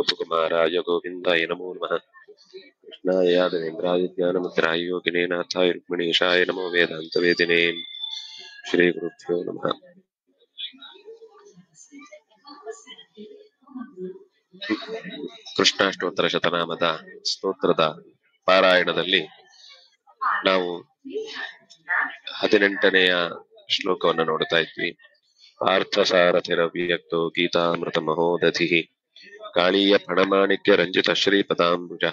गोपकुमाराय गोविन्दाय नमो नमः कृष्णाय यादवेन्द्राय ज्ञानमुद्राय योगिने नाथाय रुक्मिणीशाय नमो वेदान्तवेदिने श्रीगुरुभ्यो नमः ಕೃಷ್ಣಾಷ್ಟೋತ್ತರ ಶತನಾಮದ ಸ್ತೋತ್ರದ ಪಾರಾಯಣದಲ್ಲಿ ನಾವು ಹದಿನೆಂಟನೆಯ ಶ್ಲೋಕವನ್ನು ನೋಡ್ತಾ ಇದ್ವಿ ಪಾರ್ಥಸಾರಥಿರವ್ಯಕ್ತೋ ಗೀತಾಮೃತ ಮಹೋದಧಿ ಕಾಳೀಯ ಫಣಮಾಣಿಕ್ಯ ರಂಜಿತ ಶ್ರೀಪದಾಂಬುಜ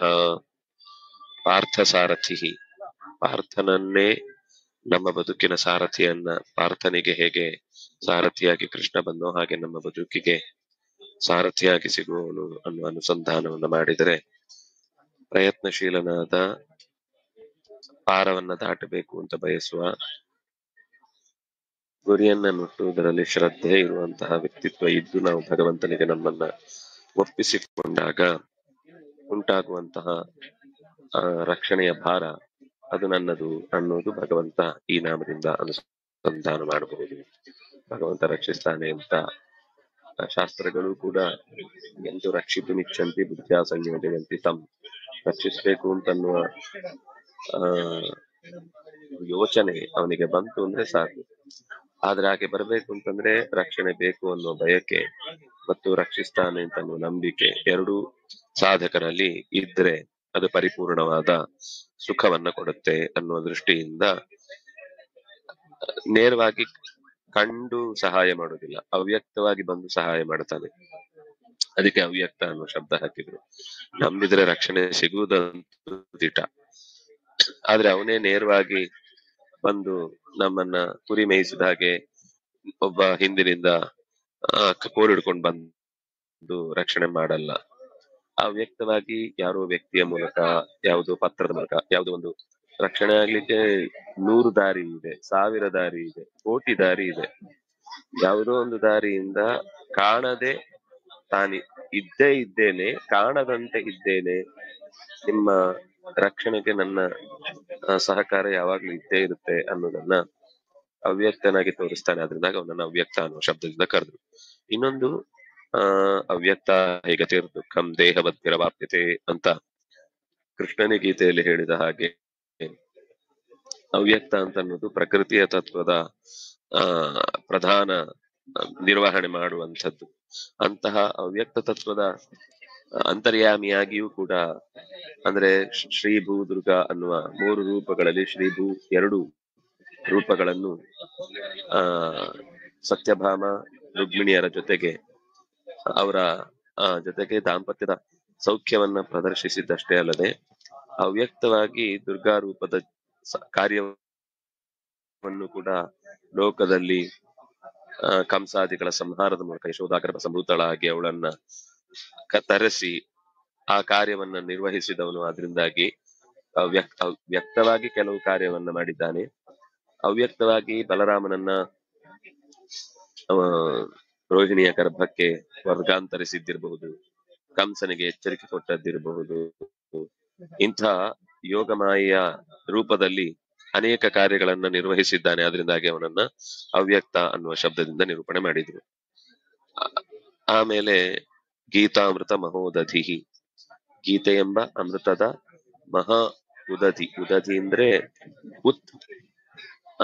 ಪಾರ್ಥಸಾರಥಿ ಪಾರ್ಥನನ್ನೇ ನಮ್ಮ ಬದುಕಿನ ಸಾರಥಿಯನ್ನ ಪಾರ್ಥನಿಗೆ ಹೇಗೆ ಸಾರಥಿಯಾಗಿ ಕೃಷ್ಣ ಬಂದೋ ಹಾಗೆ ನಮ್ಮ ಬದುಕಿಗೆ ಸಾರಥಿಯಾಗಿ ಸಿಗುವವನು ಅನ್ನುವ ಅನುಸಂಧಾನವನ್ನು ಮಾಡಿದರೆ ಪ್ರಯತ್ನಶೀಲನಾದ ಪಾರವನ್ನ ದಾಟಬೇಕು ಅಂತ ಬಯಸುವ ಗುರಿಯನ್ನ ಮುಟ್ಟುವುದರಲ್ಲಿ ಶ್ರದ್ಧೆ ಇರುವಂತಹ ವ್ಯಕ್ತಿತ್ವ ಇದ್ದು ನಾವು ಭಗವಂತನಿಗೆ ನಮ್ಮನ್ನ ಒಪ್ಪಿಸಿಕೊಂಡಾಗ ಉಂಟಾಗುವಂತಹ ಆ ರಕ್ಷಣೆಯ ಭಾರ ಅದು ನನ್ನದು ಅನ್ನೋದು ಭಗವಂತ ಈ ನಾಮದಿಂದ ಅನುಸಂಧಾನ ಮಾಡಬಹುದು ಭಗವಂತ ರಕ್ಷಿಸ್ತಾನೆ ಅಂತ ಶಾಸ್ತ್ರಗಳು ಕೂಡ ಎಂದು ರಕ್ಷಿತು ನಿಚ್ಚಂತಿ ಬುದ್ಧಿಯ ಸಂಯೋಜಯಂತಿ ತಮ್ ರಕ್ಷಿಸ್ಬೇಕು ಅಂತನ್ನುವ ಆ ಯೋಚನೆ ಅವನಿಗೆ ಬಂತು ಅಂದ್ರೆ ಸಾಕು ಆದ್ರೆ ಹಾಗೆ ಬರಬೇಕು ಅಂತಂದ್ರೆ ರಕ್ಷಣೆ ಬೇಕು ಅನ್ನೋ ಬಯಕೆ ಮತ್ತು ರಕ್ಷಿಸ್ತಾನೆ ಅಂತ ಅನ್ನೋ ನಂಬಿಕೆ ಎರಡೂ ಸಾಧಕರಲ್ಲಿ ಇದ್ರೆ ಅದು ಪರಿಪೂರ್ಣವಾದ ಸುಖವನ್ನ ಕೊಡುತ್ತೆ ಅನ್ನುವ ದೃಷ್ಟಿಯಿಂದ ನೇರವಾಗಿ ಕಂಡು ಸಹಾಯ ಮಾಡೋದಿಲ್ಲ ಅವ್ಯಕ್ತವಾಗಿ ಬಂದು ಸಹಾಯ ಮಾಡ್ತಾನೆ ಅದಕ್ಕೆ ಅವ್ಯಕ್ತ ಅನ್ನೋ ಶಬ್ದ ಹಾಕಿದ್ರು ನಂಬಿದ್ರೆ ರಕ್ಷಣೆ ಸಿಗುವುದಂತೂ ದಿಟ ಆದ್ರೆ ಅವನೇ ನೇರವಾಗಿ ಬಂದು ನಮ್ಮನ್ನ ಕುರಿ ಮೇಯಿಸಿದ ಹಾಗೆ ಒಬ್ಬ ಹಿಂದಿನಿಂದ ಆ ಕೋಲ್ ಹಿಡ್ಕೊಂಡು ಬಂದು ರಕ್ಷಣೆ ಮಾಡಲ್ಲ ಅವ್ಯಕ್ತವಾಗಿ ಯಾರೋ ವ್ಯಕ್ತಿಯ ಮೂಲಕ ಯಾವುದೋ ಪತ್ರದ ಮೂಲಕ ಯಾವುದೋ ಒಂದು ರಕ್ಷಣೆ ಆಗ್ಲಿಕ್ಕೆ ನೂರು ದಾರಿ ಇದೆ ಸಾವಿರ ದಾರಿ ಇದೆ ಕೋಟಿ ದಾರಿ ಇದೆ ಯಾವುದೋ ಒಂದು ದಾರಿಯಿಂದ ಕಾಣದೆ ತಾನಿ ಇದ್ದೇ ಇದ್ದೇನೆ ಕಾಣದಂತೆ ಇದ್ದೇನೆ ನಿಮ್ಮ ರಕ್ಷಣೆಗೆ ನನ್ನ ಆ, ಸಹಕಾರ ಯಾವಾಗ್ಲೂ ಇದ್ದೇ ಇರುತ್ತೆ ಅನ್ನೋದನ್ನ ಅವ್ಯಕ್ತನಾಗಿ ತೋರಿಸ್ತಾನೆ ಅದರಿಂದಾಗ ಅವನನ್ನ ಅವ್ಯಕ್ತ ಅನ್ನೋ ಶಬ್ದದಿಂದ ಕರೆದ್ರು ಇನ್ನೊಂದು ಆ ಅವ್ಯಕ್ತ ಹೇಗತಿರ್ ದುಃಖಂ ದೇಹವದ್ಭಿರವಾಪ್ಯತೆ ಅಂತ ಕೃಷ್ಣನೇ ಗೀತೆಯಲ್ಲಿ ಹೇಳಿದ ಹಾಗೆ ಅವ್ಯಕ್ತ ಅಂತ ಅನ್ನೋದು ಪ್ರಕೃತಿಯ ತತ್ವದ ಆ ಪ್ರಧಾನ ಆ, ನಿರ್ವಹಣೆ ಮಾಡುವಂಥದ್ದು ಅಂತಹ ಅವ್ಯಕ್ತ ತತ್ವದ ಅಂತರ್ಯಾಮಿಯಾಗಿಯೂ ಕೂಡ ಅಂದ್ರೆ ಶ್ರೀ- ಶ್ರೀ ಭೂ ದುರ್ಗಾ ಅನ್ನುವ ಮೂರು ರೂಪಗಳಲ್ಲಿ ಶ್ರೀ ಭೂ ಎರಡು ರೂಪಗಳನ್ನು ಆ ಸತ್ಯಭಾಮ ರುಕ್ಮಿಣಿಯರ ಜೊತೆಗೆ ಅವರ ಆ ಜೊತೆಗೆ ದಾಂಪತ್ಯದ ಸೌಖ್ಯವನ್ನ ಪ್ರದರ್ಶಿಸಿದ್ದಷ್ಟೇ ಅಲ್ಲದೆ ಅವ್ಯಕ್ತವಾಗಿ ದುರ್ಗಾ ರೂಪದ ಸ- ಕಾರ್ಯವನ್ನು ಕೂಡ ಲೋಕದಲ್ಲಿ ಆ, ಕಂಸಾದಿಗಳ ಸಂಹಾರದ ಮೂಲಕ ಯಶೋದಾಗರ್ಭ ಸಂಭೂತಳಾಗಿ ಅವಳನ್ನ ಕ- ತರಿಸಿ ಆ ಕಾರ್ಯವನ್ನ ನಿರ್ವಹಿಸಿದವನು ಅದರಿಂದಾಗಿ ಅವ್ಯಕ್ತ ವ್ಯಕ್ತವಾಗಿ ಕೆಲವು ಕಾರ್ಯವನ್ನ ಮಾಡಿದ್ದಾನೆ ಅವ್ಯಕ್ತವಾಗಿ ಬಲರಾಮನನ್ನ ಆ, ರೋಹಿಣಿಯ ಗರ್ಭಕ್ಕೆ ವರ್ಗಾಂತರಿಸಿದ್ದಿರಬಹುದು ಕಂಸನಿಗೆ ಎಚ್ಚರಿಕೆ ಕೊಟ್ಟದ್ದಿರಬಹುದು ಇಂಥ ಯೋಗಮಾಯ ರೂಪದಲ್ಲಿ ಅನೇಕ ಕಾರ್ಯಗಳನ್ನ ನಿರ್ವಹಿಸಿದ್ದಾನೆ ಅದರಿಂದಾಗಿ ಅವನನ್ನ ಅವ್ಯಕ್ತ ಅನ್ನುವ ಶಬ್ದದಿಂದ ನಿರೂಪಣೆ ಮಾಡಿದ್ರು ಆ- ಆಮೇಲೆ ಗೀತಾಮೃತ ಮಹೋದಧಿ ಗೀತೆ ಎಂಬ ಅಮೃತದ ಮಹಾ ಉದಧಿ ಉದಧಿ ಅಂದ್ರೆ ಉತ್ ಆ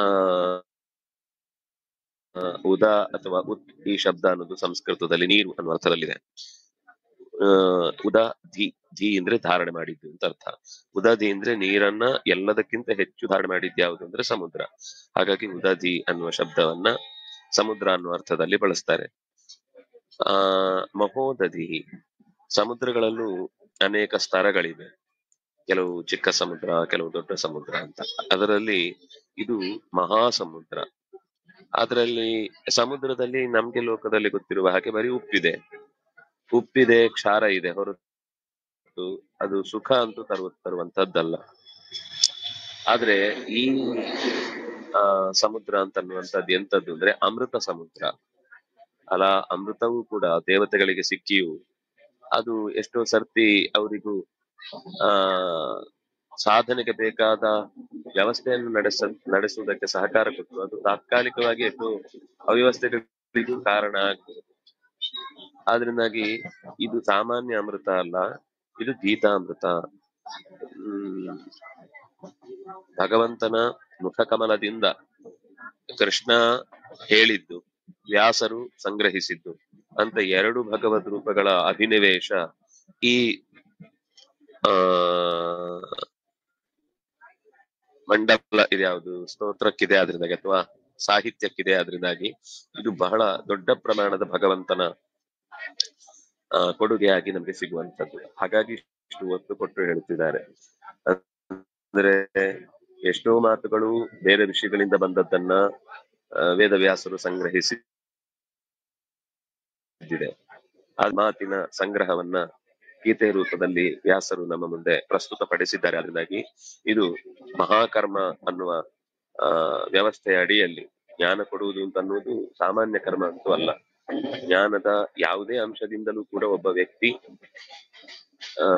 ಆ, ಉದ ಅಥವಾ ಉತ್ ಈ ಶಬ್ದ ಅನ್ನೋದು ಸಂಸ್ಕೃತದಲ್ಲಿ ನೀರು ಅನ್ನುವ ಅರ್ಥದಲ್ಲಿದೆ ಆ ಉದ ಧಿ ಧಿ ಅಂದ್ರೆ ಧಾರಣೆ ಮಾಡಿದ್ದು ಅಂತ ಅರ್ಥ ಉದಧಿ ಅಂದ್ರೆ ನೀರನ್ನ ಎಲ್ಲದಕ್ಕಿಂತ ಹೆಚ್ಚು ಧಾರಣೆ ಮಾಡಿದ್ದು ಯಾವುದು ಅಂದ್ರೆ ಸಮುದ್ರ ಹಾಗಾಗಿ ಉದಧಿ ಅನ್ನುವ ಶಬ್ದವನ್ನ ಸಮುದ್ರ ಅನ್ನುವ ಅರ್ಥದಲ್ಲಿ ಬಳಸ್ತಾರೆ ಆ ಮಹೋದಧಿ ಸಮುದ್ರಗಳಲ್ಲೂ ಅನೇಕ ಸ್ತರಗಳಿವೆ ಕೆಲವು ಚಿಕ್ಕ ಸಮುದ್ರ ಕೆಲವು ದೊಡ್ಡ ಸಮುದ್ರ ಅಂತ ಅದರಲ್ಲಿ ಇದು ಮಹಾ ಸಮುದ್ರ ಅದರಲ್ಲಿ ಸಮುದ್ರದಲ್ಲಿ ನಮ್ಗೆ ಲೋಕದಲ್ಲಿ ಗೊತ್ತಿರುವ ಹಾಗೆ ಬರೀ ಉಪ್ಪಿದೆ ಉಪ್ಪಿದೆ ಕ್ಷಾರ ಇದೆ ಹೊರತು ಅದು ಸುಖ ಅಂತೂ ತರುವ ತರುವಂತದ್ದಲ್ಲ ಆದ್ರೆ ಈ ಆ ಸಮುದ್ರ ಅಂತ ಅನ್ನುವಂಥದ್ದು ಎಂತದ್ದು ಅಂದ್ರೆ ಅಮೃತ ಸಮುದ್ರ ಅಲ್ಲ ಅಮೃತವೂ ಕೂಡ ದೇವತೆಗಳಿಗೆ ಸಿಕ್ಕಿಯೂ ಅದು ಎಷ್ಟೋ ಸರ್ತಿ ಅವರಿಗೂ ಆ ಸಾಧನೆಗೆ ಬೇಕಾದ ವ್ಯವಸ್ಥೆಯನ್ನು ನಡೆಸ ನಡೆಸುವುದಕ್ಕೆ ಸಹಕಾರ ಕೊಟ್ಟು ಅದು ತಾತ್ಕಾಲಿಕವಾಗಿ ಎಷ್ಟೋ ಅವ್ಯವಸ್ಥೆಗಳಿಗೂ ಕಾರಣ ಆಗ್ಬೋದು ಆದ್ರಿಂದಾಗಿ ಇದು ಸಾಮಾನ್ಯ ಅಮೃತ ಅಲ್ಲ ಇದು ಗೀತಾಮೃತ ಹ್ಮ್ ಭಗವಂತನ ಮುಖಕಮಲದಿಂದ ಕೃಷ್ಣ ಹೇಳಿದ್ದು ವ್ಯಾಸರು ಸಂಗ್ರಹಿಸಿದ್ದು ಅಂತ ಎರಡು ಭಗವದ್ ರೂಪಗಳ ಅಭಿನಿವೇಶ ಈ ಆ ಮಂಡಲ ಇದ್ಯಾವುದು ಸ್ತೋತ್ರಕ್ಕಿದೆ ಆದ್ರಿಂದಾಗಿ ಅಥವಾ ಸಾಹಿತ್ಯಕ್ಕಿದೆ ಆದ್ರಿಂದಾಗಿ ಇದು ಬಹಳ ದೊಡ್ಡ ಪ್ರಮಾಣದ ಭಗವಂತನ ಆ, ಕೊಡುಗೆಯಾಗಿ ನಮಗೆ ಸಿಗುವಂತದ್ದು ಹಾಗಾಗಿ ಇಷ್ಟು ಒತ್ತು ಕೊಟ್ಟು ಹೇಳ್ತಿದ್ದಾರೆ ಅಂದ್ರೆ ಎಷ್ಟೋ ಮಾತುಗಳು ಬೇರೆ ಋಷಿಗಳಿಂದ ಬಂದದ್ದನ್ನ ಆ, ವೇದವ್ಯಾಸರು ಸಂಗ್ರಹಿಸಿ ಆ ಮಾತಿನ ಸಂಗ್ರಹವನ್ನ ಗೀತೆ ರೂಪದಲ್ಲಿ ವ್ಯಾಸರು ನಮ್ಮ ಮುಂದೆ ಪ್ರಸ್ತುತಪಡಿಸಿದ್ದಾರೆ ಅದರಿಂದಾಗಿ ಇದು ಮಹಾಕರ್ಮ ಅನ್ನುವ ಆ ವ್ಯವಸ್ಥೆಯ ಅಡಿಯಲ್ಲಿ ಜ್ಞಾನ ಕೊಡುವುದು ಅಂತ ಅನ್ನೋದು ಸಾಮಾನ್ಯ ಕರ್ಮ ಅಂತೂ ಅಲ್ಲ ಜ್ಞಾನದ ಯಾವುದೇ ಅಂಶದಿಂದಲೂ ಕೂಡ ಒಬ್ಬ ವ್ಯಕ್ತಿ ಆ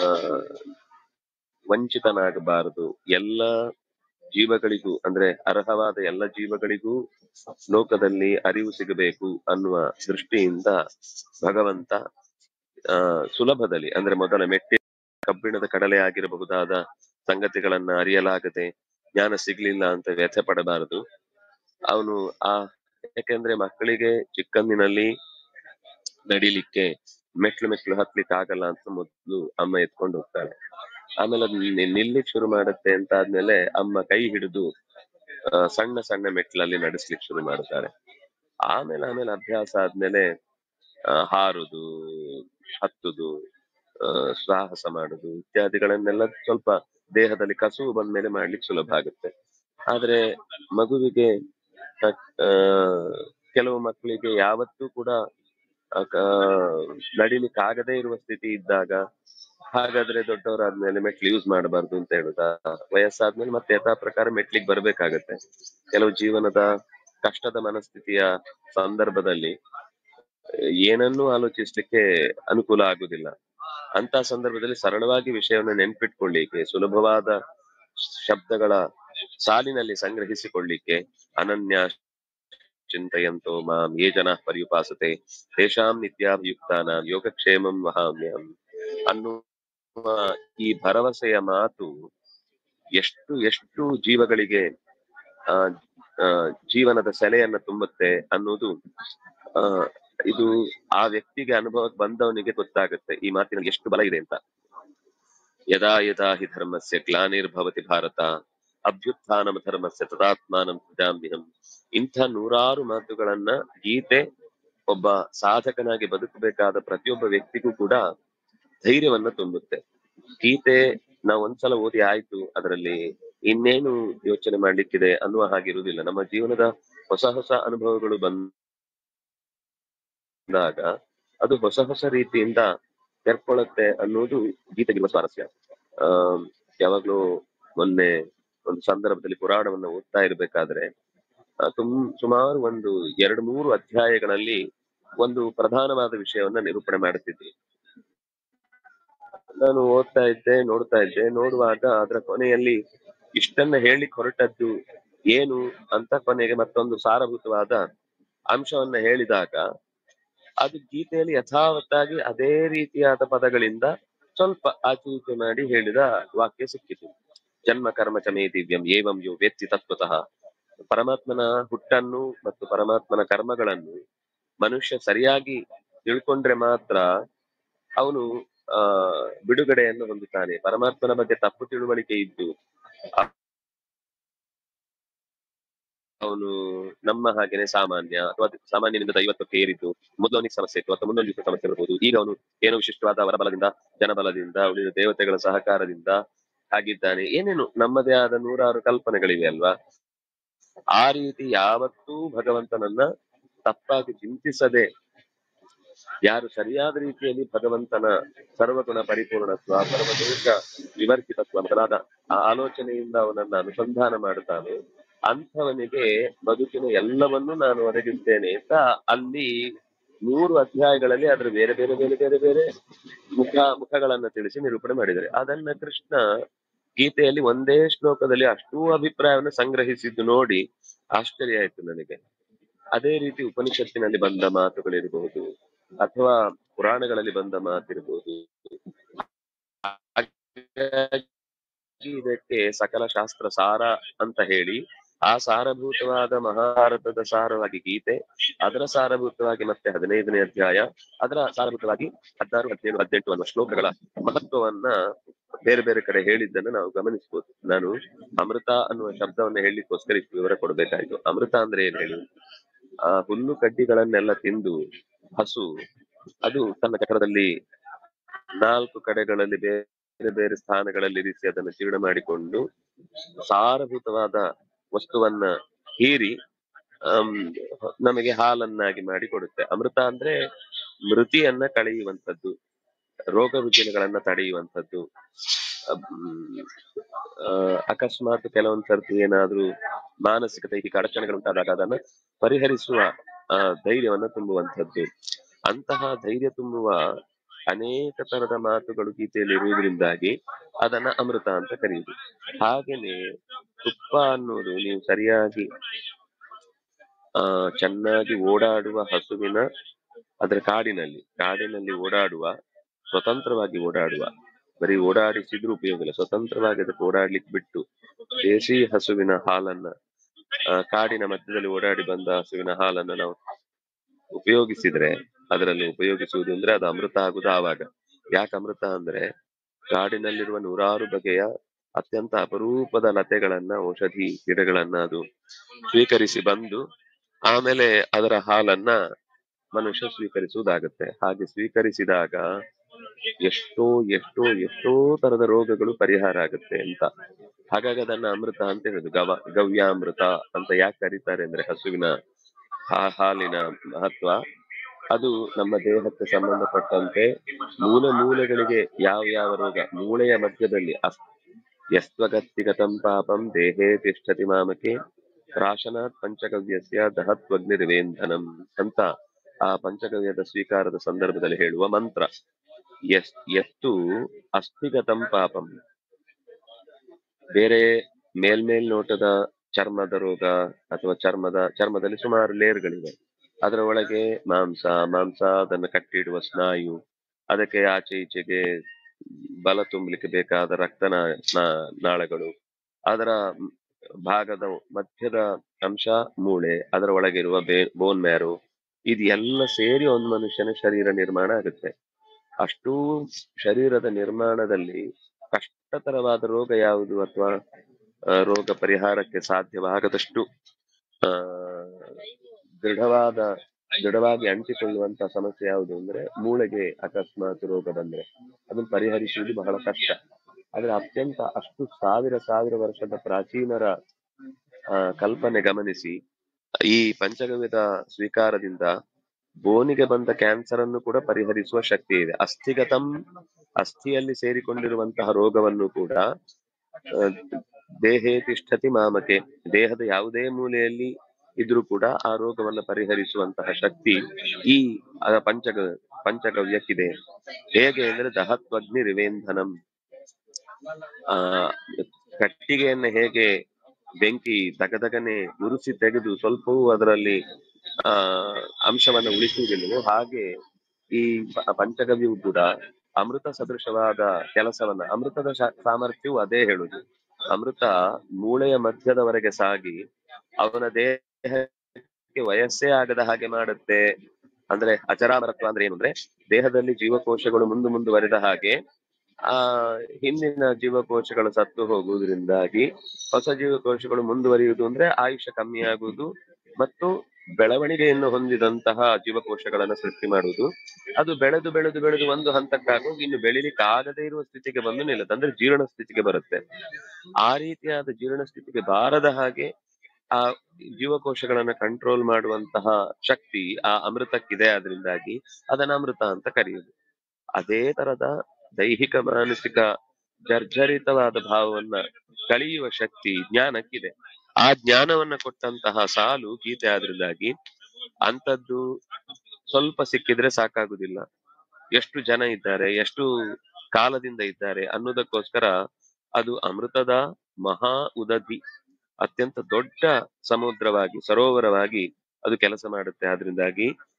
ವಂಚಿತನಾಗಬಾರದು ಎಲ್ಲ ಜೀವಗಳಿಗೂ ಅಂದ್ರೆ ಅರ್ಹವಾದ ಎಲ್ಲ ಜೀವಗಳಿಗೂ ಲೋಕದಲ್ಲಿ ಅರಿವು ಸಿಗಬೇಕು ಅನ್ನುವ ದೃಷ್ಟಿಯಿಂದ ಭಗವಂತ ಆ ಸುಲಭದಲ್ಲಿ ಅಂದ್ರೆ ಮೊದಲ ಮೆಟ್ಟಿ ಕಬ್ಬಿಣದ ಕಡಲೆ ಆಗಿರಬಹುದಾದ ಸಂಗತಿಗಳನ್ನ ಅರಿಯಲಾಗದೆ ಜ್ಞಾನ ಸಿಗ್ಲಿಲ್ಲ ಅಂತ ವ್ಯಥೆ ಪಡಬಾರದು ಅವನು ಆ ಯಾಕೆಂದ್ರೆ ಮಕ್ಕಳಿಗೆ ಚಿಕ್ಕಂದಿನಲ್ಲಿ ನಡಿಲಿಕ್ಕೆ ಮೆಟ್ಲು ಮೆಟ್ಲು ಹತ್ಲಿಕ್ಕೆ ಆಗಲ್ಲ ಅಂತ ಮೊದ್ಲು ಅಮ್ಮ ಎತ್ಕೊಂಡು ಹೋಗ್ತಾಳೆ ಆಮೇಲೆ ಅದು ನಿ- ನಿಲ್ಲಿಕ್ ಶುರು ಮಾಡುತ್ತೆ ಅಂತ ಆದ್ಮೇಲೆ ಅಮ್ಮ ಕೈ ಹಿಡಿದು ಆ, ಸಣ್ಣ ಸಣ್ಣ ಮೆಟ್ಲಲ್ಲಿ ನಡೆಸ್ಲಿಕ್ಕೆ ಶುರು ಮಾಡ್ತಾರೆ ಆಮೇಲೆ ಆಮೇಲೆ ಅಭ್ಯಾಸ ಆದ್ಮೇಲೆ ಆ, ಹಾರುದು ಹತ್ತುದು ಆ, ಸಾಹಸ ಮಾಡುದು ಇತ್ಯಾದಿಗಳನ್ನೆಲ್ಲ ಸ್ವಲ್ಪ ದೇಹದಲ್ಲಿ ಕಸುವು ಬಂದ್ಮೇಲೆ ಮಾಡ್ಲಿಕ್ಕೆ ಸುಲಭ ಆಗುತ್ತೆ ಆದ್ರೆ ಮಗುವಿಗೆ ಆ, ಆ, ಕೆಲವು ಮಕ್ಕಳಿಗೆ ಯಾವತ್ತೂ ಕೂಡ ಆ, ಕ- ನಡಿಲಿಕ್ಕೆ ಆಗದೇ ಇರುವ ಸ್ಥಿತಿ ಇದ್ದಾಗ ಹಾಗಾದ್ರೆ ದೊಡ್ಡವರಾದ್ಮೇಲೆ ಮೆಟ್ಲು ಯೂಸ್ ಮಾಡಬಾರ್ದು ಅಂತ ಹೇಳುದಾ ವಯಸ್ಸಾದ್ಮೇಲೆ ಮತ್ತೆ ಯಥಾ ಪ್ರಕಾರ ಮೆಟ್ಲಿಗೆ ಬರ್ಬೇಕಾಗತ್ತೆ ಕೆಲವು ಜೀವನದ ಕಷ್ಟದ ಮನಸ್ಥಿತಿಯ ಸಂದರ್ಭದಲ್ಲಿ ಏನನ್ನೂ ಆಲೋಚಿಸ್ಲಿಕ್ಕೆ ಅನುಕೂಲ ಆಗುದಿಲ್ಲ ಅಂತ ಸಂದರ್ಭದಲ್ಲಿ ಸರಳವಾಗಿ ವಿಷಯವನ್ನು ನೆನ್ಪಿಟ್ಕೊಳ್ಳಿಕ್ಕೆ ಸುಲಭವಾದ ಶಬ್ದಗಳ ಸಾಲಿನಲ್ಲಿ ಸಂಗ್ರಹಿಸಿಕೊಳ್ಳಿಕ್ಕೆ ಅನನ್ಯ ಚಿಂತೆಯಂತೋ ಮಾಂ ಯೇ ಜನ ಪರ್ಯುಪಾಸತೆ ತೇಷಾಂ ನಿತ್ಯಾಭಿಯುಕ್ತಾನಾಂ ಯೋಗಕ್ಷೇಮಂ ವಹಾಮ್ಯಹಂ ಅನ್ನುವ ಈ ಭರವಸೆಯ ಮಾತು ಎಷ್ಟು ಎಷ್ಟು ಜೀವಗಳಿಗೆ ಆ ಆ, ಜೀವನದ ಸೆಲೆಯನ್ನ ತುಂಬುತ್ತೆ ಅನ್ನೋದು ಆ ಇದು ಆ ವ್ಯಕ್ತಿಗೆ ಅನುಭವಕ್ಕೆ ಬಂದವನಿಗೆ ಗೊತ್ತಾಗುತ್ತೆ ಈ ಮಾತಿನಲ್ಲಿ ಎಷ್ಟು ಬಲ ಇದೆ ಅಂತ ಯದಾ ಯದಾ ಹಿ ಧರ್ಮಸ್ಯ ಗ್ಲಾನಿರ್ಭವತಿ ಭಾರತ ಅಭ್ಯುತ್ಥಾನಂ ಧರ್ಮಸ್ಯ ತದಾತ್ಮಾನಂ ಸೃಜಾಮ್ಯಹಂ ಇಂಥ ನೂರಾರು ಮಾತುಗಳನ್ನ ಗೀತೆ ಒಬ್ಬ ಸಾಧಕನಾಗಿ ಬದುಕಬೇಕಾದ ಪ್ರತಿಯೊಬ್ಬ ವ್ಯಕ್ತಿಗೂ ಕೂಡ ಧೈರ್ಯವನ್ನ ತುಂಬುತ್ತೆ ಗೀತೆ ನಾವು ಒಂದ್ಸಲ ಓದಿ ಆಯ್ತು ಅದರಲ್ಲಿ ಇನ್ನೇನು ಯೋಚನೆ ಮಾಡ್ಲಿಕ್ಕಿದೆ ಅನ್ನುವ ಹಾಗಿರುವುದಿಲ್ಲ ನಮ್ಮ ಜೀವನದ ಹೊಸ ಹೊಸ ಅನುಭವಗಳು ಬಂದಾಗ ಅದು ಹೊಸ ಹೊಸ ರೀತಿಯಿಂದ ತೆರ್ಕೊಳ್ಳುತ್ತೆ ಅನ್ನೋದು ಗೀತೆಗಿರುವ ಸ್ವಾರಸ್ಯ ಆ ಯಾವಾಗ್ಲೂ ಮೊನ್ನೆ ಒಂದು ಸಂದರ್ಭದಲ್ಲಿ ಪುರಾಣವನ್ನ ಓದ್ತಾ ಇರ್ಬೇಕಾದ್ರೆ ಆ, ತುಮ್ ಸುಮಾರು ಒಂದು ಎರಡು ಮೂರು ಅಧ್ಯಾಯಗಳಲ್ಲಿ ಒಂದು ಪ್ರಧಾನವಾದ ವಿಷಯವನ್ನ ನಿರೂಪಣೆ ಮಾಡುತ್ತಿದ್ವಿ ನಾನು ಓದ್ತಾ ಇದ್ದೆ ನೋಡ್ತಾ ಇದ್ದೆ ನೋಡುವಾಗ ಅದರ ಕೊನೆಯಲ್ಲಿ ಇಷ್ಟನ್ನ ಹೇಳಲಿಕ್ಕೆ ಹೊರಟದ್ದು ಏನು ಅಂತ ಕೊನೆಗೆ ಮತ್ತೊಂದು ಸಾರಭೂತವಾದ ಅಂಶವನ್ನ ಹೇಳಿದಾಗ ಅದು ಗೀತೆಯಲ್ಲಿ ಯಥಾವತ್ತಾಗಿ ಅದೇ ರೀತಿಯಾದ ಪದಗಳಿಂದ ಸ್ವಲ್ಪ ಆಚೆ ಈಚೆ ಮಾಡಿ ಹೇಳಿದ ವಾಕ್ಯ ಸಿಕ್ಕಿತು ಜನ್ಮ ಕರ್ಮ ಚ ಮೇ ದಿವ್ಯಂ ಏವಂ ಯೋ ವೇತ್ತಿ ತತ್ವತಃ ಪರಮಾತ್ಮನ ಹುಟ್ಟನ್ನು ಮತ್ತು ಪರಮಾತ್ಮನ ಕರ್ಮಗಳನ್ನು ಮನುಷ್ಯ ಸರಿಯಾಗಿ ತಿಳ್ಕೊಂಡ್ರೆ ಮಾತ್ರ ಅವನು ಆ ಬಿಡುಗಡೆಯನ್ನು ಹೊಂದುತ್ತಾನೆ ಪರಮಾತ್ಮನ ಬಗ್ಗೆ ತಪ್ಪು ತಿಳುವಳಿಕೆ ಇದ್ದು ಅ- ಅವನು ನಮ್ಮ ಹಾಗೇನೆ ಸಾಮಾನ್ಯ ಅಥವಾ ಸಾಮಾನ್ಯನಿಂದ ದೈವತ್ವಕ್ಕೆ ಏರಿದ್ದು ಮೊದಲವನಿಗೆ ಸಮಸ್ಯೆ ಇತ್ತು ಅಥವಾ ಮುಂದೊಂದು ಸಮಸ್ಯೆ ಬರ್ಬೋದು ಈಗ ಅವನು ಏನೋ ವಿಶಿಷ್ಟವಾದ ವರಬಲದಿಂದ ಜನಬಲದಿಂದ ಉಳಿದ ದೇವತೆಗಳ ಸಹಕಾರದಿಂದ ಆಗಿದ್ದಾನೆ ಏನೇನು ನಮ್ಮದೇ ಆದ ನೂರಾರು ಕಲ್ಪನೆಗಳಿವೆ ಅಲ್ವಾ ಆ ರೀತಿ ಯಾವತ್ತೂ ಭಗವಂತನನ್ನ ತಪ್ಪಾಗಿ ಚಿಂತಿಸದೆ ಯಾರು ಸರಿಯಾದ ರೀತಿಯಲ್ಲಿ ಭಗವಂತನ ಸರ್ವಗುಣ ಪರಿಪೂರ್ಣತ್ವ ಸರ್ವದೋಷ ವಿವರ್ತಿತತ್ವ ಮೊದಲಾದ ಆ ಆಲೋಚನೆಯಿಂದ ಅವನನ್ನ ಅನುಸಂಧಾನ ಮಾಡುತ್ತಾನೆ ಅಂಥವನಿಗೆ ಬದುಕಿನ ಎಲ್ಲವನ್ನೂ ನಾನು ಒದಗಿಸ್ತೇನೆ ಅಂತ ಅಲ್ಲಿ ಮೂರು ಅಧ್ಯಾಯಗಳಲ್ಲಿ ಅದರ ಬೇರೆ ಬೇರೆ ಬೇರೆ ಬೇರೆ ಬೇರೆ ಮುಖ ಮುಖಗಳನ್ನ ತಿಳಿಸಿ ನಿರೂಪಣೆ ಮಾಡಿದ್ದಾರೆ ಅದನ್ನ ಕೃಷ್ಣ ಗೀತೆಯಲ್ಲಿ ಒಂದೇ ಶ್ಲೋಕದಲ್ಲಿ ಅಷ್ಟೂ ಅಭಿಪ್ರಾಯವನ್ನು ಸಂಗ್ರಹಿಸಿದ್ದು ನೋಡಿ ಆಶ್ಚರ್ಯ ಆಯ್ತು ನನಗೆ ಅದೇ ರೀತಿ ಉಪನಿಷತ್ತಿನಲ್ಲಿ ಬಂದ ಮಾತುಗಳಿರಬಹುದು ಅಥವಾ ಪುರಾಣಗಳಲ್ಲಿ ಬಂದ ಮಾತಿರ್ಬೋದು ಹಾಗಾಗಿ ಇದಕ್ಕೆ ಸಕಲ ಶಾಸ್ತ್ರ ಸಾರ ಅಂತ ಹೇಳಿ ಆ ಸಾರಭೂತವಾದ ಮಹಾಭಾರತದ ಸಾರವಾಗಿ ಗೀತೆ ಅದರ ಸಾರಭೂತವಾಗಿ ಮತ್ತೆ ಹದಿನೈದನೇ ಅಧ್ಯಾಯ ಅದರ ಸಾರಭೂತವಾಗಿ ಹದಿನಾರು ಹದಿನೇಳು ಹದಿನೆಂಟು ಅನ್ನುವ ಶ್ಲೋಕಗಳ ಮಹತ್ವವನ್ನ ಬೇರೆ ಬೇರೆ ಕಡೆ ಹೇಳಿದ್ದನ್ನು ನಾವು ಗಮನಿಸಬಹುದು ನಾನು ಅಮೃತ ಅನ್ನುವ ಶಬ್ದವನ್ನ ಹೇಳಲಿಕ್ಕೋಸ್ಕರ ಇಷ್ಟು ವಿವರ ಕೊಡಬೇಕಾಯ್ತು ಅಮೃತ ಅಂದ್ರೆ ಏನ್ ಹೇಳಿ ಆ ಹುಲ್ಲು ಕಡ್ಡಿಗಳನ್ನೆಲ್ಲ ತಿಂದು ಹಸು ಅದು ತನ್ನ ಚಕ್ರದಲ್ಲಿ ನಾಲ್ಕು ಕಡೆಗಳಲ್ಲಿ ಬೇರೆ ಬೇರೆ ಸ್ಥಾನಗಳಲ್ಲಿ ಇರಿಸಿ ಅದನ್ನು ಜೀರ್ಣ ಮಾಡಿಕೊಂಡು ಸಾರಭೂತವಾದ ವಸ್ತುವನ್ನ ಹೀರಿ ಆಮ್, ನಮಗೆ ಹಾಲನ್ನಾಗಿ ಮಾಡಿ ಕೊಡುತ್ತೆ ಅಮೃತ ಅಂದ್ರೆ ಮೃತಿಯನ್ನ ಕಳೆಯುವಂಥದ್ದು ರೋಗ ರುಜಿನಗಳನ್ನ ತಡೆಯುವಂಥದ್ದು ಅಮ್, ಆ, ಅಕಸ್ಮಾತ್ ಕೆಲವೊಂದ್ ಸರ್ತಿ ಏನಾದ್ರೂ ಮಾನಸಿಕ ದೈಹಿಕ ಅಡಚಣೆಗಳು ಉಂಟಾದಾಗ ಅದನ್ನ ಪರಿಹರಿಸುವ ಆ, ಧೈರ್ಯವನ್ನ ತುಂಬುವಂಥದ್ದು ಅಂತಹ ಧೈರ್ಯ ತುಂಬುವ ಅನೇಕ ತರದ ಮಾತುಗಳು ಗೀತೆಯಲ್ಲಿ ಇರುವುದರಿಂದಾಗಿ ಅದನ್ನ ಅಮೃತ ಅಂತ ಕರೆಯುವುದು ಹಾಗೇನೆ ತುಪ್ಪ ಅನ್ನೋದು ನೀವು ಸರಿಯಾಗಿ ಆ ಚೆನ್ನಾಗಿ ಓಡಾಡುವ ಹಸುವಿನ ಅದರ ಕಾಡಿನಲ್ಲಿ ಕಾಡಿನಲ್ಲಿ ಓಡಾಡುವ ಸ್ವತಂತ್ರವಾಗಿ ಓಡಾಡುವ ಬರೀ ಓಡಾಡಿಸಿದ್ರೂ ಉಪಯೋಗ ಇಲ್ಲ ಸ್ವತಂತ್ರವಾಗಿ ಅದಕ್ಕೆ ಓಡಾಡ್ಲಿಕ್ಕೆ ಬಿಟ್ಟು ದೇಸಿ ಹಸುವಿನ ಹಾಲನ್ನ ಆ, ಕಾಡಿನ ಮಧ್ಯದಲ್ಲಿ ಓಡಾಡಿ ಬಂದ ಹಸುವಿನ ಹಾಲನ್ನ ನಾವು ಉಪಯೋಗಿಸಿದ್ರೆ ಅದರಲ್ಲಿ ಉಪಯೋಗಿಸುವುದು ಅಂದ್ರೆ ಅದು ಅಮೃತ ಆಗುದು ಆವಾಗ ಯಾಕೆ ಅಮೃತ ಅಂದ್ರೆ ಕಾಡಿನಲ್ಲಿರುವ ನೂರಾರು ಬಗೆಯ ಅತ್ಯಂತ ಅಪರೂಪದ ಲತೆಗಳನ್ನ ಔಷಧಿ ಗಿಡಗಳನ್ನ ಅದು ಸ್ವೀಕರಿಸಿ ಬಂದು ಆಮೇಲೆ ಅದರ ಹಾಲನ್ನ ಮನುಷ್ಯ ಸ್ವೀಕರಿಸುವುದಾಗುತ್ತೆ ಹಾಗೆ ಸ್ವೀಕರಿಸಿದಾಗ ಎಷ್ಟೋ ಎಷ್ಟೋ ಎಷ್ಟೋ ತರದ ರೋಗಗಳು ಪರಿಹಾರ ಆಗುತ್ತೆ ಅಂತ ಹಾಗಾಗಿ ಅದನ್ನ ಅಮೃತ ಅಂತ ಹೇಳುದು ಗವ ಗವ್ಯಾಮೃತ ಅಂತ ಯಾಕೆ ಕರೀತಾರೆ ಅಂದ್ರೆ ಹಸುವಿನ ಹಾ- ಹಾಲಿನ ಮಹತ್ವ ಅದು ನಮ್ಮ ದೇಹಕ್ಕೆ ಸಂಬಂಧಪಟ್ಟಂತೆ ಮೂಲ ಮೂಲೆಗಳಿಗೆ ಯಾವ ಯಾವ ರೋಗ ಮೂಳೆಯ ಮಧ್ಯದಲ್ಲಿ ಅಸ್- ಯಸ್ತ್ವಗತ್ತಿಗತಂ ಪಾಪಂ ದೇಹೇ ತಿಷ್ಠತಿ ಮಾಮಕೆ ಪ್ರಾಶನಾತ್ ಪಂಚಗವ್ಯಸ್ಯ ದಹತ್ವಗ್ನಿರಿವೇಂಧನಂ ಅಂತ ಆ ಪಂಚಗವ್ಯದ ಸ್ವೀಕಾರದ ಸಂದರ್ಭದಲ್ಲಿ ಹೇಳುವ ಮಂತ್ರ ಎಸ್ ಎಷ್ಟು ಅಸ್ಥಿಗತಂ ಪಾಪಂ ಬೇರೆ ಮೇಲ್ಮೇಲ್ ನೋಟದ ಚರ್ಮದ ರೋಗ ಅಥವಾ ಚರ್ಮದ ಚರ್ಮದಲ್ಲಿ ಸುಮಾರು ಲೇಯರ್ಗಳಿವೆ ಅದರ ಒಳಗೆ ಮಾಂಸ ಮಾಂಸ ಅದನ್ನು ಕಟ್ಟಿಡುವ ಸ್ನಾಯು ಅದಕ್ಕೆ ಆಚೆ ಈಚೆಗೆ ಬಲ ತುಂಬಲಿಕ್ಕೆ ಬೇಕಾದ ರಕ್ತನ ನಾ- ನಾಳಗಳು ಅದರ ಭಾಗದ ಮಧ್ಯದ ಅಂಶ ಮೂಳೆ ಅದರ ಒಳಗಿರುವ ಬೇ ಬೋನ್ ಮ್ಯಾರೋ ಇದು ಎಲ್ಲ ಸೇರಿ ಒಂದು ಮನುಷ್ಯನ ಶರೀರ ನಿರ್ಮಾಣ ಆಗುತ್ತೆ ಅಷ್ಟೂ ಶರೀರದ ನಿರ್ಮಾಣದಲ್ಲಿ ಕಷ್ಟತರವಾದ ರೋಗ ಯಾವುದು ಅಥವಾ ಆ, ರೋಗ ಪರಿಹಾರಕ್ಕೆ ಸಾಧ್ಯವಾಗದಷ್ಟು ಆ ದೃಢವಾದ ದೃಢವಾಗಿ ಅಂಟಿಕೊಳ್ಳುವಂತ ಸಮಸ್ಯೆ ಯಾವುದು ಅಂದ್ರೆ ಮೂಳೆಗೆ ಅಕಸ್ಮಾತ್ ರೋಗ ಬಂದ್ರೆ ಅದನ್ನು ಪರಿಹರಿಸುವುದು ಬಹಳ ಕಷ್ಟ ಆದ್ರೆ ಅತ್ಯಂತ ಅಷ್ಟು ಸಾವಿರ ಸಾವಿರ ವರ್ಷದ ಪ್ರಾಚೀನರ ಆ, ಕಲ್ಪನೆ ಗಮನಿಸಿ ಈ ಪಂಚಗವ್ಯದ ಸ್ವೀಕಾರದಿಂದ ಬೋನಿಗೆ ಬಂದ ಕ್ಯಾನ್ಸರ್ ಅನ್ನು ಕೂಡ ಪರಿಹರಿಸುವ ಶಕ್ತಿ ಇದೆ ಅಸ್ಥಿಗತಂ ಅಸ್ಥಿಯಲ್ಲಿ ಸೇರಿಕೊಂಡಿರುವಂತಹ ರೋಗವನ್ನು ಕೂಡ ಆ, ದೇಹೇ ತಿಷ್ಠತಿ ಮಾಮಕೆ ದೇಹದ ಯಾವುದೇ ಮೂಲೆಯಲ್ಲಿ ಇದ್ರೂ ಕೂಡ ಆ ರೋಗವನ್ನು ಪರಿಹರಿಸುವಂತಹ ಶಕ್ತಿ ಈ ಆ ಪಂಚಗ ಪಂಚಗವ್ಯಕ್ಕಿದೆ ಹೇಗೆ ಅಂದ್ರೆ ದಹತ್ವಗ್ನಿ ರಿವೇಂಧನಂ ಆ ಕಟ್ಟಿಗೆಯನ್ನ ಹೇಗೆ ಬೆಂಕಿ ದಗದಗನೆ ಉರಿಸಿ ತೆಗೆದು ಸ್ವಲ್ಪವೂ ಅದರಲ್ಲಿ ಆ ಅಂಶವನ್ನ ಉಳಿಸುವುದಿಲ್ಲವೋ ಹಾಗೆ ಈ ಪ- ಪಂಚಗವ್ಯವು ಕೂಡ ಅಮೃತ ಸದೃಶವಾದ ಕೆಲಸವನ್ನ ಅಮೃತದ ಶಾ- ಸಾಮರ್ಥ್ಯವು ಅದೇ ಹೇಳುದು ಅಮೃತ ಮೂಳೆಯ ಮಧ್ಯದವರೆಗೆ ಸಾಗಿ ಅವನ ದೇಹಕ್ಕೆ ವಯಸ್ಸೇ ಆಗದ ಹಾಗೆ ಮಾಡುತ್ತೆ ಅಂದ್ರೆ ಅಚರಾಮರತ್ವ ಅಂದ್ರೆ ಏನು ಅಂದ್ರೆ ದೇಹದಲ್ಲಿ ಜೀವಕೋಶಗಳು ಮುಂದೆ ಮುಂದುವರೆದ ಹಾಗೆ ಆ ಹಿಂದಿನ ಜೀವಕೋಶಗಳು ಸತ್ತು ಹೋಗುವುದರಿಂದಾಗಿ ಹೊಸ ಜೀವಕೋಶಗಳು ಮುಂದುವರಿಯುವುದು ಅಂದ್ರೆ ಆಯುಷ್ಯ ಕಮ್ಮಿ ಆಗುವುದು ಮತ್ತು ಬೆಳವಣಿಗೆಯನ್ನು ಹೊಂದಿದಂತಹ ಜೀವಕೋಶಗಳನ್ನ ಸೃಷ್ಟಿ ಮಾಡುವುದು ಅದು ಬೆಳೆದು ಬೆಳೆದು ಬೆಳೆದು ಒಂದು ಹಂತಕ್ಕಾಗೋಗಿ ಇನ್ನು ಬೆಳಿಲಿಕ್ಕೆ ಆಗದೇ ಇರುವ ಸ್ಥಿತಿಗೆ ಬಂದು ನಿಲ್ಲುತ್ತೆ ಅಂದ್ರೆ ಜೀರ್ಣ ಸ್ಥಿತಿಗೆ ಬರುತ್ತೆ ಆ ರೀತಿಯಾದ ಜೀರ್ಣ ಸ್ಥಿತಿಗೆ ಬಾರದ ಹಾಗೆ ಆ ಜೀವಕೋಶಗಳನ್ನ ಕಂಟ್ರೋಲ್ ಮಾಡುವಂತಹ ಶಕ್ತಿ ಆ ಅಮೃತಕ್ಕಿದೆ ಅದರಿಂದಾಗಿ ಅದನ್ನ ಅಮೃತ ಅಂತ ಕರೆಯುವುದು ಅದೇ ತರದ ದೈಹಿಕ ಮಾನಸಿಕ ಜರ್ಜರಿತವಾದ ಭಾವವನ್ನ ಕಳೆಯುವ ಶಕ್ತಿ ಜ್ಞಾನಕ್ಕಿದೆ ಆ ಜ್ಞಾನವನ್ನ ಕೊಟ್ಟಂತಹ ಸಾಲು ಗೀತೆ ಆದ್ರಿಂದಾಗಿ ಅಂತದ್ದು ಸ್ವಲ್ಪ ಸಿಕ್ಕಿದ್ರೆ ಸಾಕಾಗುದಿಲ್ಲ ಎಷ್ಟು ಜನ ಇದ್ದಾರೆ ಎಷ್ಟು ಕಾಲದಿಂದ ಇದ್ದಾರೆ ಅನ್ನೋದಕ್ಕೋಸ್ಕರ ಅದು ಅಮೃತದ ಮಹಾ ಉದಧಿ ಅತ್ಯಂತ ದೊಡ್ಡ ಸಮುದ್ರವಾಗಿ ಸರೋವರವಾಗಿ ಅದು ಕೆಲಸ ಮಾಡುತ್ತೆ ಆದ್ರಿಂದಾಗಿ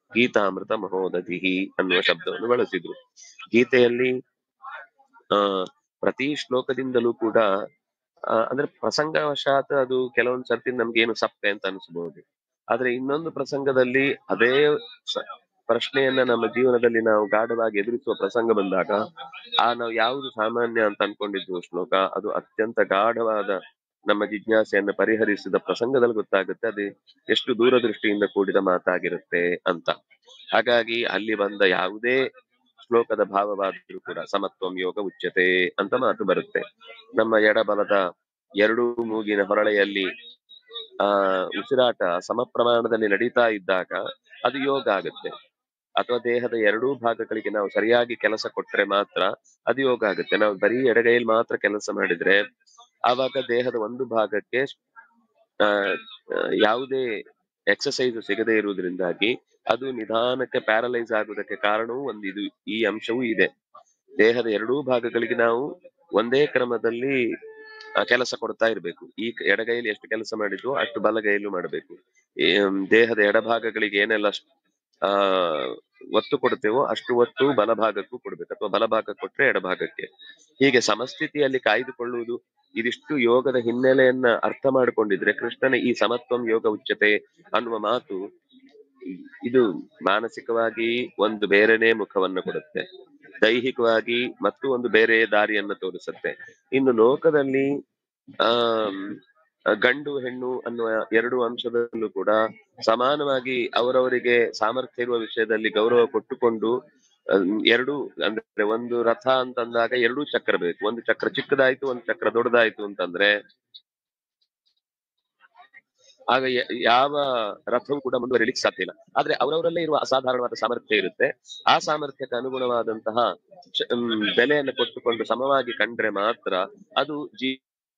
ಗೀತಾಮೃತ ಮಹೋದಧಿ ಅನ್ನುವ ಶಬ್ದವನ್ನು ಬಳಸಿದ್ರು ಗೀತೆಯಲ್ಲಿ ಆ ಪ್ರತಿ ಶ್ಲೋಕದಿಂದಲೂ ಕೂಡ ಆ, ಅಂದ್ರೆ ಪ್ರಸಂಗವಶಾತ್ ಅದು ಕೆಲವೊಂದ್ ಸರ್ತಿ ನಮ್ಗೆ ಏನು ಸಪ್ಪೆ ಅಂತ ಅನಿಸಬಹುದು ಆದ್ರೆ ಇನ್ನೊಂದು ಪ್ರಸಂಗದಲ್ಲಿ ಅದೇ ಸ- ಪ್ರಶ್ನೆಯನ್ನ ನಮ್ಮ ಜೀವನದಲ್ಲಿ ನಾವು ಗಾಢವಾಗಿ ಎದುರಿಸುವ ಪ್ರಸಂಗ ಬಂದಾಗ ಆ ನಾವು ಯಾವುದು ಸಾಮಾನ್ಯ ಅಂತ ಅನ್ಕೊಂಡಿದ್ವು ಶ್ಲೋಕ ಅದು ಅತ್ಯಂತ ಗಾಢವಾದ ನಮ್ಮ ಜಿಜ್ಞಾಸೆಯನ್ನ ಪರಿಹರಿಸಿದ ಪ್ರಸಂಗದಲ್ಲಿ ಗೊತ್ತಾಗುತ್ತೆ ಅದು ಎಷ್ಟು ದೂರದೃಷ್ಟಿಯಿಂದ ಕೂಡಿದ ಮಾತಾಗಿರುತ್ತೆ ಅಂತ ಹಾಗಾಗಿ ಅಲ್ಲಿ ಬಂದ ಯಾವುದೇ ಶ್ಲೋಕದ ಭಾವವಾದರೂ ಕೂಡ ಸಮತ್ವಂ ಯೋಗ ಉಚ್ಯತೆ ಅಂತ ಮಾತು ಬರುತ್ತೆ ನಮ್ಮ ಎಡಬಲದ ಎರಡೂ ಮೂಗಿನ ಹೊರಳೆಯಲ್ಲಿ ಆ ಉಸಿರಾಟ ಸಮ ಪ್ರಮಾಣದಲ್ಲಿ ನಡೀತಾ ಇದ್ದಾಗ ಅದು ಯೋಗ ಆಗುತ್ತೆ ಅಥವಾ ದೇಹದ ಎರಡೂ ಭಾಗಗಳಿಗೆ ನಾವು ಸರಿಯಾಗಿ ಕೆಲಸ ಕೊಟ್ರೆ ಮಾತ್ರ ಅದು ಯೋಗ ಆಗುತ್ತೆ ನಾವು ಬರೀ ಎಡಗೈಯಲ್ಲಿ ಮಾತ್ರ ಕೆಲಸ ಮಾಡಿದ್ರೆ ಆವಾಗ ದೇಹದ ಒಂದು ಭಾಗಕ್ಕೆ ಆ, ಆ, ಯಾವುದೇ ಎಕ್ಸಸೈಸ್ ಸಿಗದೇ ಇರುವುದರಿಂದಾಗಿ ಅದು ನಿಧಾನಕ್ಕೆ ಪ್ಯಾರಲೈಸ್ ಆಗುವುದಕ್ಕೆ ಕಾರಣವೂ ಒಂದು ಇದು ಈ ಅಂಶವೂ ಇದೆ ದೇಹದ ಎರಡೂ ಭಾಗಗಳಿಗೆ ನಾವು ಒಂದೇ ಕ್ರಮದಲ್ಲಿ ಆ, ಕೆಲಸ ಕೊಡ್ತಾ ಇರಬೇಕು ಈ ಕ- ಎಡಗೈಯಲ್ಲಿ ಎಷ್ಟು ಕೆಲಸ ಮಾಡಿದ್ವೋ ಅಷ್ಟು ಬಲಗೈಯಲ್ಲೂ ಮಾಡಬೇಕು ದೇಹದ ಎಡಭಾಗಗಳಿಗೆ ಏನೆಲ್ಲ ಸ್- ಆ ಒತ್ತು ಕೊಡ್ತೇವೋ ಅಷ್ಟು ಒತ್ತು ಬಲಭಾಗಕ್ಕೂ ಕೊಡ್ಬೇಕು ಅಥವಾ ಬಲಭಾಗ ಕೊಟ್ರೆ ಎಡಭಾಗಕ್ಕೆ ಹೀಗೆ ಸಮಸ್ಥಿತಿಯಲ್ಲಿ ಕಾಯ್ದುಕೊಳ್ಳುವುದು ಇದಿಷ್ಟು ಯೋಗದ ಹಿನ್ನೆಲೆಯನ್ನ ಅರ್ಥ ಮಾಡಿಕೊಂಡಿದ್ರೆ ಕೃಷ್ಣನ ಈ ಸಮತ್ವಂ ಯೋಗ ಉಚ್ಚತೆ ಅನ್ನುವ ಮಾತು ಇದು ಮಾನಸಿಕವಾಗಿ ಒಂದು ಬೇರೆನೇ ಮುಖವನ್ನು ಕೊಡುತ್ತೆ ದೈಹಿಕವಾಗಿ ಮತ್ತು ಒಂದು ಬೇರೆ ದಾರಿಯನ್ನ ತೋರಿಸುತ್ತೆ ಇನ್ನು ಲೋಕದಲ್ಲಿ ಆಮ್, ಗಂಡು ಹೆಣ್ಣು ಅನ್ನುವ ಎರಡು ಅಂಶದಲ್ಲೂ ಕೂಡ ಸಮಾನವಾಗಿ ಅವರವರಿಗೆ ಸಾಮರ್ಥ್ಯ ಇರುವ ವಿಷಯದಲ್ಲಿ ಗೌರವ ಕೊಟ್ಟುಕೊಂಡು ಅಹ್, ಎರಡು ಅಂದ್ರೆ ಒಂದು ರಥ ಅಂತಂದಾಗ ಎರಡೂ ಚಕ್ರ ಬೇಕು ಒಂದು ಚಕ್ರ ಚಿಕ್ಕದಾಯ್ತು ಒಂದು ಚಕ್ರ ದೊಡ್ಡದಾಯ್ತು ಅಂತಂದ್ರೆ ಆಗ ಯ- ಯಾವ ರಥವೂ ಕೂಡ ಮುಂದುವರಿಲಿಕ್ಕೆ ಸಾಧ್ಯ ಇಲ್ಲ ಆದ್ರೆ ಅವರವರಲ್ಲೇ ಇರುವ ಅಸಾಧಾರಣವಾದ ಸಾಮರ್ಥ್ಯ ಇರುತ್ತೆ ಆ ಸಾಮರ್ಥ್ಯಕ್ಕೆ ಅನುಗುಣವಾದಂತಹ ಚ- ಮ್, ಬೆಲೆಯನ್ನು ಕೊಟ್ಟುಕೊಂಡು ಸಮವಾಗಿ ಕಂಡ್ರೆ ಮಾತ್ರ ಅದು ಜೀ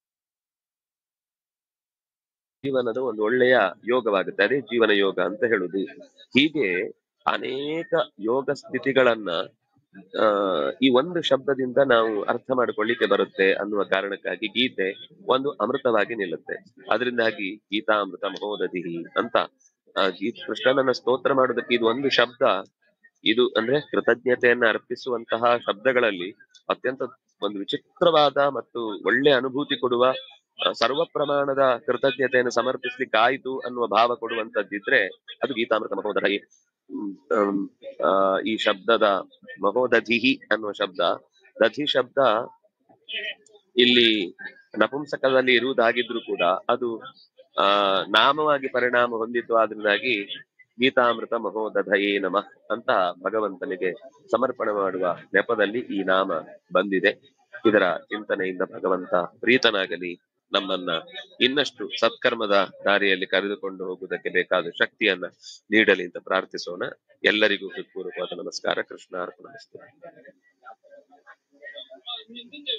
ಜೀವನದ ಒಂದು ಒಳ್ಳೆಯ ಯೋಗವಾಗುತ್ತೆ ಅದೇ ಜೀವನ ಯೋಗ ಅಂತ ಹೇಳುದು ಹೀಗೆ ಅನೇಕ ಯೋಗ ಸ್ಥಿತಿಗಳನ್ನ ಆ ಈ ಒಂದು ಶಬ್ದದಿಂದ ನಾವು ಅರ್ಥ ಮಾಡಿಕೊಳ್ಳಿಕ್ಕೆ ಬರುತ್ತೆ ಅನ್ನುವ ಕಾರಣಕ್ಕಾಗಿ ಗೀತೆ ಒಂದು ಅಮೃತವಾಗಿ ನಿಲ್ಲುತ್ತೆ ಅದರಿಂದಾಗಿ ಗೀತಾಮೃತ ಮಹೋದಧಿ ಅಂತ ಆ ಗೀತ್ ಕೃಷ್ಣನನ್ನ ಸ್ತೋತ್ರ ಮಾಡೋದಕ್ಕೆ ಇದು ಒಂದು ಶಬ್ದ ಇದು ಅಂದ್ರೆ ಕೃತಜ್ಞತೆಯನ್ನ ಅರ್ಪಿಸುವಂತಹ ಶಬ್ದಗಳಲ್ಲಿ ಅತ್ಯಂತ ಒಂದು ವಿಚಿತ್ರವಾದ ಮತ್ತು ಒಳ್ಳೆ ಅನುಭೂತಿ ಕೊಡುವ ಆ, ಸರ್ವ ಪ್ರಮಾಣದ ಕೃತಜ್ಞತೆಯನ್ನು ಸಮರ್ಪಿಸ್ಲಿಕ್ಕೆ ಆಯ್ತು ಅನ್ನುವ ಭಾವ ಕೊಡುವಂತದ್ದಿದ್ರೆ ಅದು ಗೀತಾಮೃತ ಮಹೋದಧಿ ಹ್ಮ್, ಹ್ಮ್, ಆ, ಈ ಶಬ್ದದ ಮಹೋದಧಿಹಿ ಅನ್ನುವ ಶಬ್ದ ದಧಿ ಶಬ್ದ ಇಲ್ಲಿ ನಪುಂಸಕದಲ್ಲಿ ಇರುವುದಾಗಿದ್ರು ಕೂಡ ಅದು ಆ ನಾಮವಾಗಿ ಪರಿಣಾಮ ಹೊಂದಿತು ಆದ್ರಿಂದಾಗಿ ಗೀತಾಮೃತ ಮಹೋದಧಯೇ ನಮಃ ಅಂತ ಭಗವಂತನಿಗೆ ಸಮರ್ಪಣೆ ಮಾಡುವ ನೆಪದಲ್ಲಿ ಈ ನಾಮ ಬಂದಿದೆ ಇದರ ಚಿಂತನೆಯಿಂದ ಭಗವಂತ ಪ್ರೀತನಾಗಲಿ ನಮ್ಮನ್ನ ಇನ್ನಷ್ಟು ಸತ್ಕರ್ಮದ ದಾರಿಯಲ್ಲಿ ಕರೆದುಕೊಂಡು ಹೋಗುವುದಕ್ಕೆ ಬೇಕಾದ ಶಕ್ತಿಯನ್ನ ನೀಡಲಿ ಅಂತ ಪ್ರಾರ್ಥಿಸೋಣ ಎಲ್ಲರಿಗೂ ಹೃತ್ಪೂರ್ವಕವಾದ ನಮಸ್ಕಾರ ಕೃಷ್ಣ ಅರ್ಪಣ